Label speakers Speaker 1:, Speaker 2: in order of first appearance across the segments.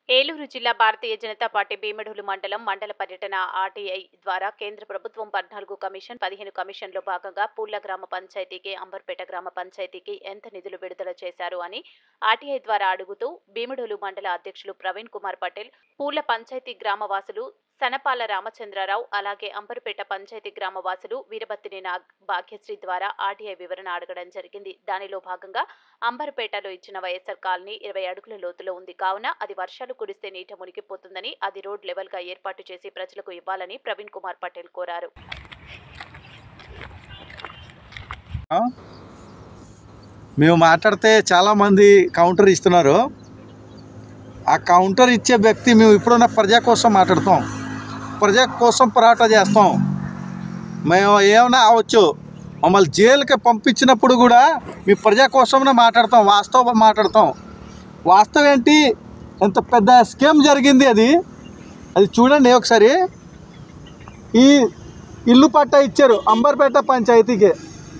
Speaker 1: ఏలూరు జిల్లా భారతీయ జనతా పార్టీ భీమడోలు మండలం మండల పర్యటన ఆర్టీఐ ద్వారా కేంద్ర ప్రభుత్వం పద్నాలుగు కమిషన్ పదిహేను కమిషన్లో భాగంగా పూర్ల గ్రామ పంచాయతీకి అంబర్పేట గ్రామ పంచాయతీకి ఎంత నిధులు విడుదల చేశారు అని ఆర్టీఐ ద్వారా అడుగుతూ భీమడోలు మండల అధ్యక్షులు ప్రవీణ్ కుమార్ పటేల్ పూర్ల పంచాయతీ గ్రామవాసులు సనపాల రామచంద్రరావు అలాగే అంబర్పేట పంచాయతీ గ్రామవాసులు వీరభత్తిని నాగ్ భాగ్యశ్రీ ద్వారా ఆర్టీఐ వివరణ అడగడం జరిగింది దానిలో భాగంగా అంబర్పేటలో ఇచ్చిన వైఎస్ఆర్ కాలనీ ఇరవై అడుగుల లోతులో ఉంది కావున అది వర్షాలు కురిస్తే నీట మునిగిపోతుందని అది రోడ్ లెవెల్ గా ఏర్పాటు చేసి ప్రజలకు ఇవ్వాలని ప్రవీణ్ కుమార్ పటేల్ కోరారు
Speaker 2: మేము మాట్లాడితే చాలామంది కౌంటర్ ఇస్తున్నారు ఆ కౌంటర్ ఇచ్చే వ్యక్తి మేము ఇప్పుడున్న ప్రజా కోసం మాట్లాడతాం ప్రజా కోసం పోరాట చేస్తాం మేము ఏమైనా అవ్వచ్చు మమ్మల్ని జైలుకి పంపించినప్పుడు కూడా మీ ప్రజా కోసమే మాట్లాడతాం వాస్తవం మాట్లాడతాం వాస్తవం ఏంటి ఎంత పెద్ద స్కీమ్ జరిగింది అది అది చూడండి ఒకసారి ఈ ఇల్లు పట్టా ఇచ్చారు అంబర్పేట పంచాయతీకి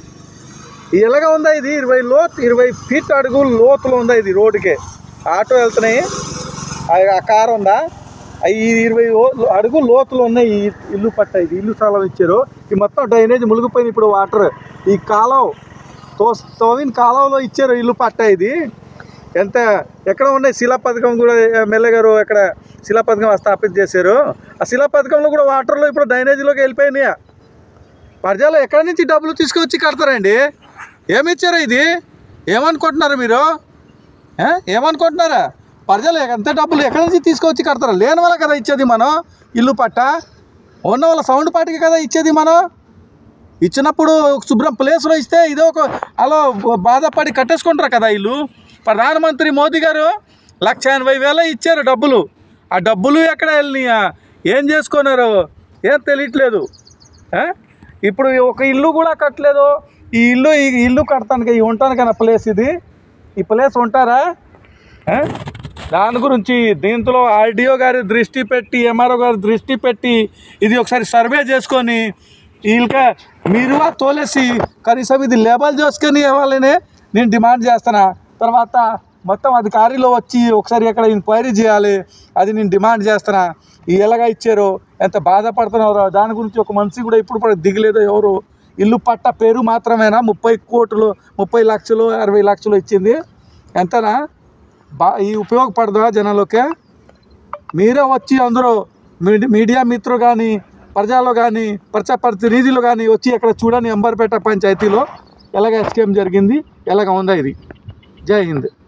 Speaker 2: ఎలాగ ఉందా ఇది ఇరవై లోతు ఇరవై ఫీట్ అడుగు లోతులో ఉందా ఇది రోడ్డుకి ఆటో వెళ్తున్నాయి ఆ- ఆ కారు ఉందా ఆ ఈ ఇరవై ఓ- అడుగు లోతులో ఉన్నాయి ఈ ఇల్లు పట్ట ఇది ఇల్లు స్థలం ఇచ్చారు ఈ మొత్తం డ్రైనేజ్ మునిగిపోయింది ఇప్పుడు వాటర్ ఈ కాలువ తో తోవిన కాలువలో ఇచ్చారు ఇల్లు పట్ట ఇది ఎంత ఎక్కడ ఉన్నాయి శిలా పథకం కూడా ఎమ్మెల్యే గారు అక్కడ శిలా పథకం స్థాపిత చేశారు ఆ శిలా పథకంలో కూడా వాటర్లో ఇప్పుడు డ్రైనేజీలోకి వెళ్ళిపోయినాయి ప్రజలు ఎక్కడి నుంచి డబ్బులు తీసుకొచ్చి కడతారండి ఏమి ఇచ్చారు ఇది ఏమనుకుంటున్నారు మీరు ఏ? ఏమనుకుంటున్నారా ప్రజలు ఎంత డబ్బులు ఎక్కడి నుంచి తీసుకొచ్చి కడతారు లేని వాళ్ళ కదా ఇచ్చేది మనం ఇల్లు పట్ట ఉన్న వాళ్ళ సౌండ్ పార్టీకి కదా ఇచ్చేది మనం ఇచ్చినప్పుడు శుభ్రం ప్లేస్లో ఇస్తే ఇదే ఒక అలా బాధపడి కట్టేసుకుంటారు కదా ఇల్లు ప్రధానమంత్రి మోదీ గారు లక్ష ఎనభై వేల ఇచ్చారు డబ్బులు ఆ డబ్బులు ఎక్కడ వెళ్ళినాయా ఏం చేసుకున్నారు ఏం తెలియట్లేదు ఆ? ఇప్పుడు ఒక ఇల్లు కూడా కట్టలేదు ఈ ఇల్లు ఈ ఇల్లు కడతానికి ఈ ఉంటానికైనా ప్లేస్ ఇది ఈ ప్లేస్ ఉంటారా ఆ? దాని గురించి దీంట్లో ఆర్డీఓ గారి దృష్టి పెట్టి ఎంఆర్ఓ గారి దృష్టి పెట్టి ఇది ఒకసారి సర్వే చేసుకొని వీళ్ళక మీరు తోలేసి కనీసం ఇది లేబల్ చేసుకొని ఇవ్వాలని నేను డిమాండ్ చేస్తున్నా తర్వాత మొత్తం అధికారిలో వచ్చి ఒకసారి ఇక్కడ ఎంక్వైరీ చేయాలి అది నేను డిమాండ్ చేస్తున్నా ఈ ఎలాగా ఇచ్చారో ఎంత బాధపడుతున్నారో దాని గురించి ఒక మనిషి కూడా ఇప్పుడు కూడా దిగలేదు ఎవరు ఇల్లు పట్ట పేరు మాత్రమేనా ముప్పై కోట్లు ముప్పై లక్షలు అరవై లక్షలు ఇచ్చింది ఎంతనా బా ఈ ఉపయోగపడదా జనాలకి మీరే వచ్చి అందరూ మీడి- మీడియా మిత్రులు కానీ ప్రజలు కానీ ప్రజా ప్రతినిధులు కానీ వచ్చి ఇక్కడ చూడండి అంబర్పేట పంచాయతీలో ఎలాగ స్కీమ్ జరిగింది ఎలాగ ఉందా ఇది జై హింద్